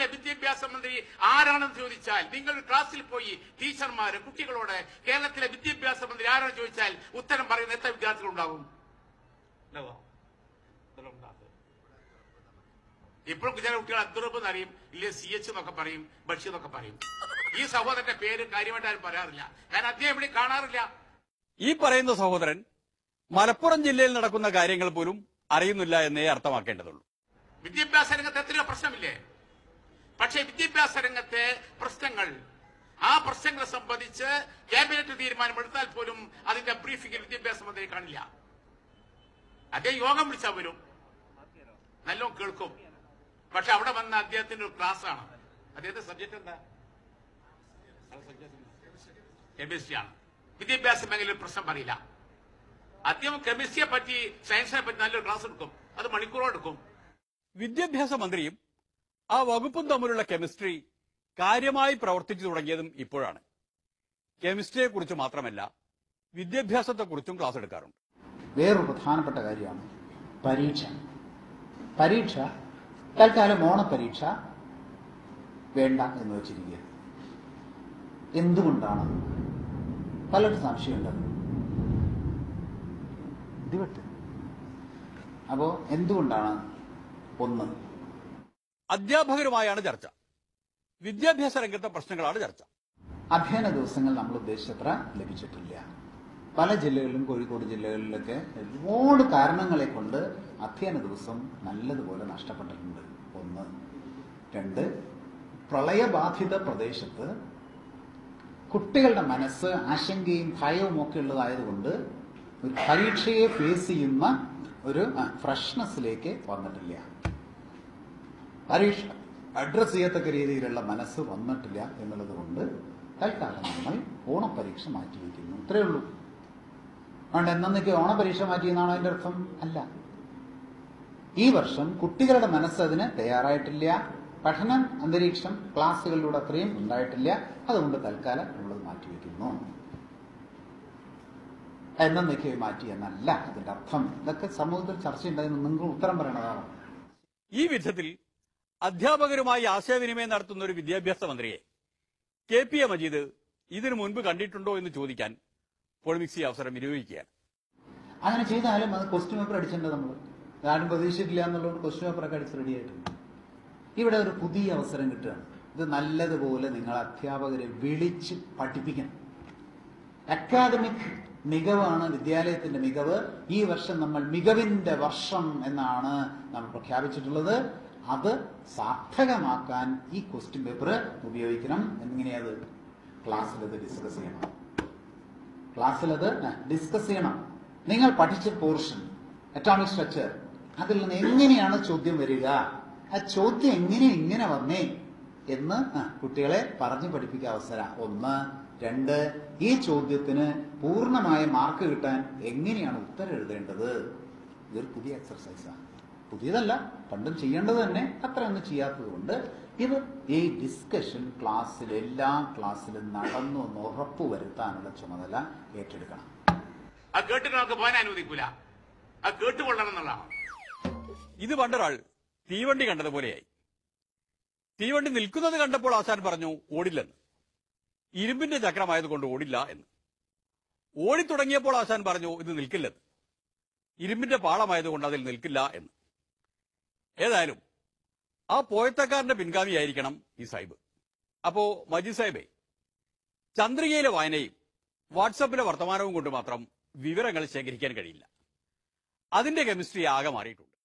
കേരളത്തിലെ വിദ്യാഭ്യാസ മന്ത്രി ആരാണെന്ന് ചോദിച്ചാൽ നിങ്ങൾ ക്ലാസ്സിൽ പോയി ടീച്ചർമാര് കുട്ടികളോട് കേരളത്തിലെ വിദ്യാഭ്യാസ മന്ത്രി ആരാണെന്ന് ചോദിച്ചാൽ ഉത്തരം പറയുന്ന എത്ര വിദ്യാർത്ഥികൾ ഉണ്ടാകും ഉണ്ടാവോ? ഉത്തരം ഉണ്ടാകും. ഇപ്പോഴും ചില കുട്ടികൾ അബ്ദുറബ് എന്നറിയും ഇല്ലേ സി എച്ച് എന്നൊക്കെ പറയും ബഷീർ എന്നൊക്കെ പറയും ഈ സഹോദരന്റെ പേര് കാര്യമായിട്ട് ആരും പറയാറില്ല കാരണം അദ്ദേഹം ഇവിടെ കാണാറില്ല ഈ പറയുന്ന സഹോദരൻ മലപ്പുറം ജില്ലയിൽ നടക്കുന്ന കാര്യങ്ങൾ പോലും അറിയുന്നില്ല എന്നേ അർത്ഥമാക്കേണ്ടതുള്ളൂ വിദ്യാഭ്യാസ രംഗത്ത് എത്രയോ പ്രശ്നമില്ലേ പക്ഷേ വിദ്യാഭ്യാസ രംഗത്തെ പ്രശ്നങ്ങൾ ആ പ്രശ്നങ്ങളെ സംബന്ധിച്ച് ക്യാബിനറ്റ് തീരുമാനമെടുത്താൽ പോലും അതിന്റെ ബ്രീഫിംഗിൽ വിദ്യാഭ്യാസ മന്ത്രി കാണില്ല അദ്ദേഹം യോഗം വിളിച്ചാൽ വരും നല്ലോണം കേൾക്കും പക്ഷെ അവിടെ വന്ന അദ്ദേഹത്തിന്റെ ഒരു ക്ലാസ് ആണ് അദ്ദേഹത്തിന്റെ സബ്ജക്ട് എന്താ കെമിസ്ട്രി ആണ് വിദ്യാഭ്യാസ മേഖലയിൽ പ്രശ്നം പറയില്ല അദ്ദേഹം കെമിസ്ട്രിയെ പറ്റി സയൻസിനെ പറ്റി നല്ലൊരു ക്ലാസ് എടുക്കും അത് മണിക്കൂറോട് എടുക്കും വിദ്യാഭ്യാസ മന്ത്രിയും ആ വകുപ്പും തമ്മിലുള്ള കെമിസ്ട്രി കാര്യമായി പ്രവർത്തിച്ചു തുടങ്ങിയതും ഇപ്പോഴാണ് കെമിസ്ട്രിയെക്കുറിച്ച് മാത്രമല്ല വിദ്യാഭ്യാസത്തെക്കുറിച്ചും ക്ലാസ് എടുക്കാറുണ്ട് വേറൊരു പ്രധാനപ്പെട്ട കാര്യമാണ് പരീക്ഷ പരീക്ഷ തൽക്കാലം ഓണപ്പരീക്ഷ വേണ്ട എന്ന് വെച്ചിരിക്കുക എന്തുകൊണ്ടാണ് പലരും സംശയമുണ്ട് ഇടിവെട്ട് അപ്പോ എന്തുകൊണ്ടാണ് ഒന്ന് അധ്യാപകരുമായാണ് ചർച്ച വിദ്യാഭ്യാസ രംഗത്തെ പ്രശ്നങ്ങളാണ് ചർച്ച അധ്യയന ദിവസങ്ങൾ നമ്മൾ ഉദ്ദേശിച്ചത്ര ലഭിച്ചിട്ടില്ല പല ജില്ലകളിലും കോഴിക്കോട് ജില്ലകളിലൊക്കെ ഒരുപാട് കാരണങ്ങളെ കൊണ്ട് അധ്യയന ദിവസം നല്ലതുപോലെ നഷ്ടപ്പെട്ടിട്ടുണ്ട് ഒന്ന് രണ്ട് പ്രളയബാധിത പ്രദേശത്ത് കുട്ടികളുടെ മനസ്സ് ആശങ്കയും ഭയവും ഒക്കെ ഉള്ളതായതുകൊണ്ട് ഒരു പരീക്ഷയെ ഫേസ് ചെയ്യുന്ന ഒരു ഫ്രഷ്നെസ്സിലേക്ക് വന്നിട്ടില്ല പരീക്ഷ അഡ്രസ് ചെയ്യത്തക്ക രീതിയിലുള്ള മനസ്സ് വന്നിട്ടില്ല എന്നുള്ളത് കൊണ്ട് തൽക്കാലം നമ്മൾ ഓണപ്പരീക്ഷ മാറ്റിവെക്കുന്നു ഇത്രയേ ഉള്ളൂ അതുകൊണ്ട് എന്നൊക്കെ ഓണപരീക്ഷ മാറ്റിയെന്നാണോ അതിന്റെ അർത്ഥം അല്ല ഈ വർഷം കുട്ടികളുടെ മനസ്സ് അതിന് തയ്യാറായിട്ടില്ല പഠന അന്തരീക്ഷം ക്ലാസ്സുകളിലൂടെ അത്രയും ഉണ്ടായിട്ടില്ല അതുകൊണ്ട് തൽക്കാലം നമ്മളത് മാറ്റിവെക്കുന്നു എന്നൊക്കെ മാറ്റി എന്നല്ല അതിന്റെ അർത്ഥം ഇതൊക്കെ സമൂഹത്തിൽ ചർച്ചയുണ്ടായിരുന്നു നിങ്ങൾ ഉത്തരം പറയണതാണ് ഈ വിധത്തിൽ അധ്യാപകരുമായി ആശയവിനിമയം നടത്തുന്ന ഒരു വിദ്യാഭ്യാസ മന്ത്രിയെ കെ പി എ മജീദ് ഇതിനു മുൻപ് കണ്ടിട്ടുണ്ടോ എന്ന് ചോദിക്കാൻ പൊളിമിക്സ് ഈ അവസരം വിനിയോഗിക്കുകയാണ് അങ്ങനെ ചെയ്താലും അത് ക്വസ്റ്റ്യൻ പേപ്പർ അടിച്ചിട്ടുണ്ട് നമ്മൾ ആരും പ്രതീക്ഷിച്ചിട്ടില്ല എന്നുള്ളത് ക്വസ്റ്റ്യൻ പേപ്പറൊക്കെ അടിച്ച് റെഡി ആയിട്ടുണ്ട് ഇവിടെ ഒരു പുതിയ അവസരം കിട്ടുകയാണ് ഇത് നല്ലതുപോലെ നിങ്ങൾ അധ്യാപകരെ വിളിച്ച് പഠിപ്പിക്കണം അക്കാദമിക് മികവാണ് വിദ്യാലയത്തിന്റെ മികവ് ഈ വർഷം നമ്മൾ മികവിന്റെ വർഷം എന്നാണ് നമ്മൾ പ്രഖ്യാപിച്ചിട്ടുള്ളത് അത് സാർത്ഥകമാക്കാൻ ഈ ക്വസ്റ്റ്യൻ പേപ്പർ ഉപയോഗിക്കണം എങ്ങനെയത് ക്ലാസ്സിൽ അത് ഡിസ്കസ് ചെയ്യണം ക്ലാസ്സിൽ അത് ഡിസ്കസ് ചെയ്യണം നിങ്ങൾ പഠിച്ച പോർഷൻ അറ്റോമിക് സ്ട്രക്ചർ അതിൽ നിന്ന് എങ്ങനെയാണ് ചോദ്യം വരിക ആ ചോദ്യം എങ്ങനെ ഇങ്ങനെ വന്നേ എന്ന് ആ, കുട്ടികളെ പറഞ്ഞു പഠിപ്പിക്കുക അവസരം ഒന്ന് രണ്ട് ഈ ചോദ്യത്തിന് പൂർണ്ണമായ മാർക്ക് കിട്ടാൻ എങ്ങനെയാണ് ഉത്തരം എഴുതേണ്ടത് ഇതൊരു പുതിയ എക്സർസൈസാണ് പുതിയതല്ല പണ്ടും ചെയ്യേണ്ടത് തന്നെ അത്രയൊന്നും ചെയ്യാത്തത് കൊണ്ട് ഇത് ഈ ഡിസ്കഷൻ ക്ലാസ്സിൽ എല്ലാ ക്ലാസ്സിലും നടന്നു എന്ന് ഉറപ്പുവരുത്താനുള്ള ചുമതല ഏറ്റെടുക്കണം അത് കേട്ടിട്ട് നമുക്ക് പോകാൻ അനുവദിക്കൂല അത് കേട്ടുകൊള്ളണം എന്നുള്ളതാണ് ഇത് പണ്ടൊരാൾ തീവണ്ടി കണ്ടതുപോലെയായി തീവണ്ടി നിൽക്കുന്നത് കണ്ടപ്പോൾ ആശാൻ പറഞ്ഞു ഓടില്ലെന്ന് ഇരുമ്പിന്റെ ചക്രമായതുകൊണ്ട് ഓടില്ല എന്ന് ഓടിത്തുടങ്ങിയപ്പോൾ ആശാൻ പറഞ്ഞു ഇത് നിൽക്കില്ലെന്ന് ഇരുമ്പിന്റെ പാളമായതുകൊണ്ട് അതിൽ നിൽക്കില്ല എന്ന് ഏതായാലും ആ പോയത്തക്കാരന്റെ പിൻഗാമിയായിരിക്കണം ഈ സാഹിബ് അപ്പോ മജി സാഹിബെ ചന്ദ്രികയിലെ വായനയും വാട്സപ്പിലെ വർത്തമാനവും കൊണ്ട് മാത്രം വിവരങ്ങൾ ശേഖരിക്കാൻ കഴിയില്ല അതിന്റെ കെമിസ്ട്രി ആകെ മാറിയിട്ടുണ്ട്